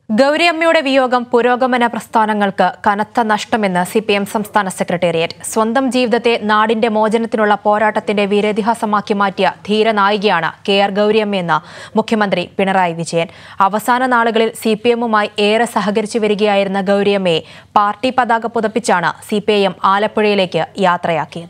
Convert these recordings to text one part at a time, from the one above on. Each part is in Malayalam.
ഗൗരിയമ്മയുടെ വിയോഗം പുരോഗമന പ്രസ്ഥാനങ്ങൾക്ക് കനത്ത നഷ്ടമെന്ന് സി പി എം സംസ്ഥാന സെക്രട്ടേറിയറ്റ് സ്വന്തം ജീവിതത്തെ നാടിന്റെ മോചനത്തിനുള്ള പോരാട്ടത്തിന്റെ വീരേതിഹാസമാക്കി മാറ്റിയ ധീരനായികയാണ് കെ ആർ ഗൗരിയമ്മയെന്ന് മുഖ്യമന്ത്രി പിണറായി വിജയൻ അവസാന നാളുകളിൽ സി പി എമ്മുമായി ഏറെ സഹകരിച്ചു വരികയായിരുന്ന ഗൗരിയമ്മയെ പാർട്ടി പതാക പുതപ്പിച്ചാണ് സി പി ഐ എം ആലപ്പുഴയിലേക്ക് യാത്രയാക്കിയത്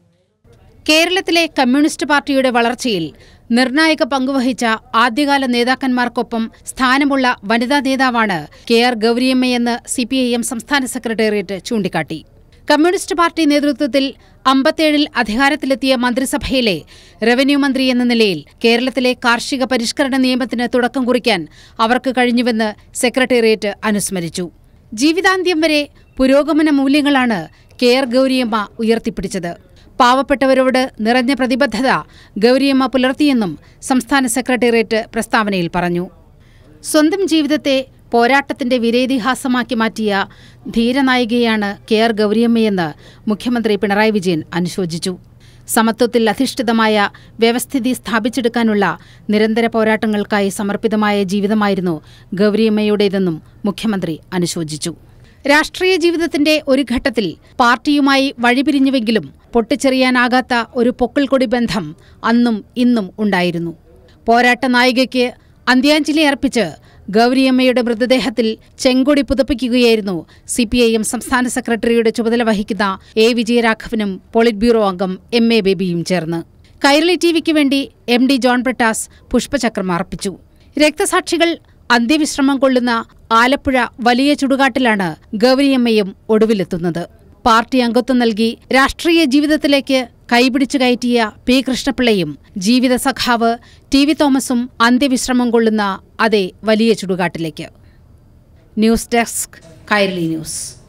കേരളത്തിലെ കമ്മ്യൂണിസ്റ്റ് പാർട്ടിയുടെ വളർച്ചയിൽ നിർണായക പങ്കുവഹിച്ച ആദ്യകാല നേതാക്കന്മാർക്കൊപ്പം സ്ഥാനമുള്ള വനിതാ നേതാവാണ് കെ ആർ ഗൗരിയമ്മയെന്ന് സിപിഐഎം സംസ്ഥാന സെക്രട്ടേറിയറ്റ് ചൂണ്ടിക്കാട്ടി കമ്മ്യൂണിസ്റ്റ് പാർട്ടി നേതൃത്വത്തിൽ അമ്പത്തേഴിൽ അധികാരത്തിലെത്തിയ മന്ത്രിസഭയിലെ റവന്യൂ മന്ത്രി എന്ന നിലയിൽ കേരളത്തിലെ കാർഷിക പരിഷ്കരണ നിയമത്തിന് തുടക്കം കുറിക്കാൻ അവർക്ക് കഴിഞ്ഞുവെന്ന് സെക്രട്ടേറിയറ്റ് അനുസ്മരിച്ചു ജീവിതാന്ത്യം വരെ പുരോഗമന മൂല്യങ്ങളാണ് കെ ആർ ഗൗരിയമ്മ ഉയർത്തിപ്പിടിച്ചത് പാവപ്പെട്ടവരോട് നിറഞ്ഞ പ്രതിബദ്ധത ഗൗരിയമ്മ പുലർത്തിയെന്നും സംസ്ഥാന സെക്രട്ടേറിയറ്റ് പ്രസ്താവനയിൽ പറഞ്ഞു സ്വന്തം ജീവിതത്തെ പോരാട്ടത്തിന്റെ വീരേതിഹാസമാക്കി മാറ്റിയ ധീരനായികയാണ് കെ ആർ ഗൗരിയമ്മയെന്ന് മുഖ്യമന്ത്രി പിണറായി വിജയൻ അനുശോചിച്ചു സമത്വത്തിൽ അധിഷ്ഠിതമായ വ്യവസ്ഥിതി സ്ഥാപിച്ചെടുക്കാനുള്ള നിരന്തര പോരാട്ടങ്ങൾക്കായി സമർപ്പിതമായ ജീവിതമായിരുന്നു ഗൗരിയമ്മയുടേതെന്നും മുഖ്യമന്ത്രി അനുശോചിച്ചു രാഷ്ട്രീയ ജീവിതത്തിന്റെ ഒരു ഘട്ടത്തിൽ പാർട്ടിയുമായി വഴിപിരിഞ്ഞുവെങ്കിലും പൊട്ടിച്ചെറിയാനാകാത്ത ഒരു പൊക്കിൾക്കൊടി ബന്ധം അന്നും ഇന്നും ഉണ്ടായിരുന്നു പോരാട്ട നായികയ്ക്ക് അന്ത്യാഞ്ജലി അർപ്പിച്ച് ഗൗരിയമ്മയുടെ മൃതദേഹത്തിൽ ചെങ്കൊടി പുതപ്പിക്കുകയായിരുന്നു സി പി ഐ എം സംസ്ഥാന സെക്രട്ടറിയുടെ ചുമതല വഹിക്കുന്ന എ വിജയരാഘവനും പോളിറ്റ് ബ്യൂറോ അംഗം എം എ ബേബിയും ചേർന്ന് കൈരളി ടിവിക്ക് വേണ്ടി എം ഡി ജോൺ ബ്രിട്ടാസ് പുഷ്പചക്രം അർപ്പിച്ചു രക്തസാക്ഷികൾ അന്ത്യവിശ്രമം കൊള്ളുന്ന ആലപ്പുഴ വലിയ ചുടുകാട്ടിലാണ് ഗൗരിയമ്മയും ഒടുവിലെത്തുന്നത് പാർട്ടി അംഗത്വം നൽകി രാഷ്ട്രീയ ജീവിതത്തിലേക്ക് കൈപിടിച്ചു കയറ്റിയ പി കൃഷ്ണപിള്ളയും ജീവിത സഖാവ് ടി വി തോമസും അന്ത്യവിശ്രമം കൊള്ളുന്ന അതേ വലിയ ചുടുകാട്ടിലേക്ക് ന്യൂസ് ഡെസ്ക് കൈരളി ന്യൂസ്